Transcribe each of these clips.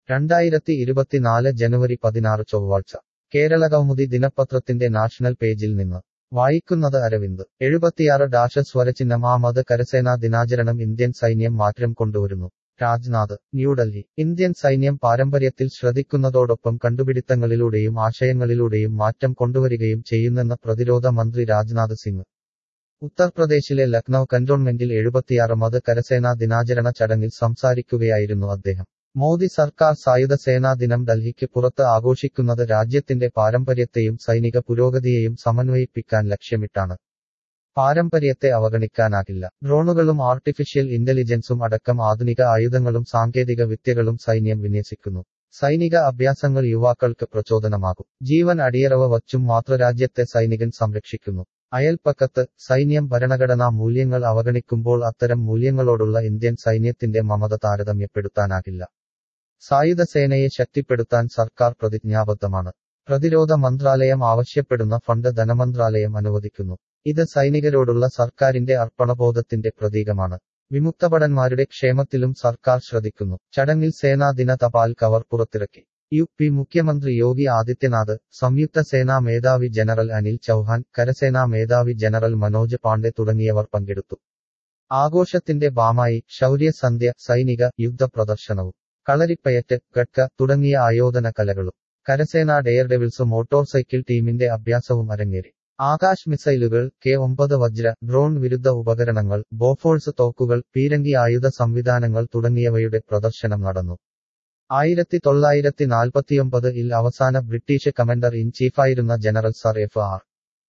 രണ്ടായിരത്തി ഇരുപത്തിനാല് ജനുവരി പതിനാറ് ചൊവ്വാഴ്ച കേരള കൗമുദി ദിനപത്രത്തിന്റെ നാഷണൽ പേജിൽ നിന്ന് വായിക്കുന്നത് അരവിന്ദ് എഴുപത്തിയാറ് ഡാഷ് സ്വരചിഹ്നം ആമത് കരസേനാ ദിനാചരണം ഇന്ത്യൻ സൈന്യം മാറ്റം കൊണ്ടുവരുന്നു രാജ്നാഥ് ന്യൂഡൽഹി ഇന്ത്യൻ സൈന്യം പാരമ്പര്യത്തിൽ ശ്രദ്ധിക്കുന്നതോടൊപ്പം കണ്ടുപിടുത്തങ്ങളിലൂടെയും ആശയങ്ങളിലൂടെയും മാറ്റം കൊണ്ടുവരികയും ചെയ്യുന്നെന്ന് പ്രതിരോധ മന്ത്രി രാജ്നാഥ് സിംഗ് ഉത്തർപ്രദേശിലെ ലക്നൌ കന്റോൺമെന്റിൽ എഴുപത്തിയാറാമത് കരസേനാ ദിനാചരണ ചടങ്ങിൽ സംസാരിക്കുകയായിരുന്നു അദ്ദേഹം മോദി സർക്കാർ സായുധ സേനാ ദിനം ഡൽഹിക്ക് പുറത്ത് ആഘോഷിക്കുന്നത് രാജ്യത്തിന്റെ പാരമ്പര്യത്തെയും സൈനിക പുരോഗതിയെയും സമന്വയിപ്പിക്കാൻ ലക്ഷ്യമിട്ടാണ് പാരമ്പര്യത്തെ അവഗണിക്കാനാകില്ല ഡ്രോണുകളും ആർട്ടിഫിഷ്യൽ ഇന്റലിജൻസും അടക്കം ആധുനിക ആയുധങ്ങളും സാങ്കേതിക വിദ്യകളും സൈന്യം വിന്യസിക്കുന്നു സൈനിക അഭ്യാസങ്ങൾ യുവാക്കൾക്ക് പ്രചോദനമാകും ജീവൻ അടിയറവ വച്ചും മാതൃരാജ്യത്തെ സൈനികൻ സംരക്ഷിക്കുന്നു അയൽപ്പക്കത്ത് സൈന്യം ഭരണഘടനാ മൂല്യങ്ങൾ അവഗണിക്കുമ്പോൾ അത്തരം മൂല്യങ്ങളോടുള്ള ഇന്ത്യൻ സൈന്യത്തിന്റെ മമത താരതമ്യപ്പെടുത്താനാകില്ല സായുധ സേനയെ ശക്തിപ്പെടുത്താൻ സർക്കാർ പ്രതിജ്ഞാബദ്ധമാണ് പ്രതിരോധ മന്ത്രാലയം ആവശ്യപ്പെടുന്ന ഫണ്ട് ധനമന്ത്രാലയം അനുവദിക്കുന്നു ഇത് സൈനികരോടുള്ള സർക്കാരിന്റെ അർപ്പണബോധത്തിന്റെ പ്രതീകമാണ് വിമുക്തഭടന്മാരുടെ ക്ഷേമത്തിലും സർക്കാർ ശ്രദ്ധിക്കുന്നു ചടങ്ങിൽ സേനാദിന തപാൽ കവർ പുറത്തിറക്കി യു പി മുഖ്യമന്ത്രി യോഗി ആദിത്യനാഥ് സംയുക്ത സേനാ മേധാവി ജനറൽ അനിൽ ചൌഹാൻ കരസേനാ മേധാവി ജനറൽ മനോജ് പാണ്ഡെ തുടങ്ങിയവർ പങ്കെടുത്തു ആഘോഷത്തിന്റെ ഭാമായി ശൗര്യസന്ധ്യ സൈനിക യുദ്ധ പ്രദർശനവും കളരിപ്പയറ്റ് ഗട്ക തുടങ്ങിയ ആയോധന കലകളും കരസേനാ ഡെയർഡെവിൾസ് മോട്ടോർ സൈക്കിൾ ടീമിന്റെ അഭ്യാസവും അരങ്ങേറി ആകാശ് മിസൈലുകൾ കെ ഒമ്പത് വജ്ര ഡ്രോൺ വിരുദ്ധ ഉപകരണങ്ങൾ ബോഫോഴ്സ് തോക്കുകൾ പീരങ്കി ആയുധ സംവിധാനങ്ങൾ തുടങ്ങിയവയുടെ പ്രദർശനം നടന്നു ആയിരത്തി തൊള്ളായിരത്തി നാൽപ്പത്തിയൊമ്പത് ഇൽ അവസാന ബ്രിട്ടീഷ് കമാൻഡർ ഇൻ ചീഫായിരുന്ന general sir F R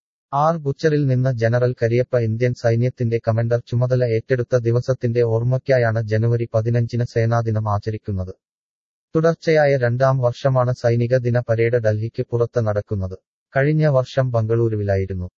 R ബുച്ചറിൽ നിന്ന് ജനറൽ കരിയപ്പ ഇന്ത്യൻ സൈന്യത്തിന്റെ കമാൻഡർ ചുമതല ഏറ്റെടുത്ത ദിവസത്തിന്റെ ഓർമ്മയ്ക്കായാണ് ജനുവരി പതിനഞ്ചിന് സേനാദിനം ആചരിക്കുന്നത് തുടർച്ചയായ രണ്ടാം വർഷമാണ് സൈനിക ദിന പരേഡ് ഡൽഹിക്ക് പുറത്ത് നടക്കുന്നത് കഴിഞ്ഞ വർഷം ബംഗളൂരുവിലായിരുന്നു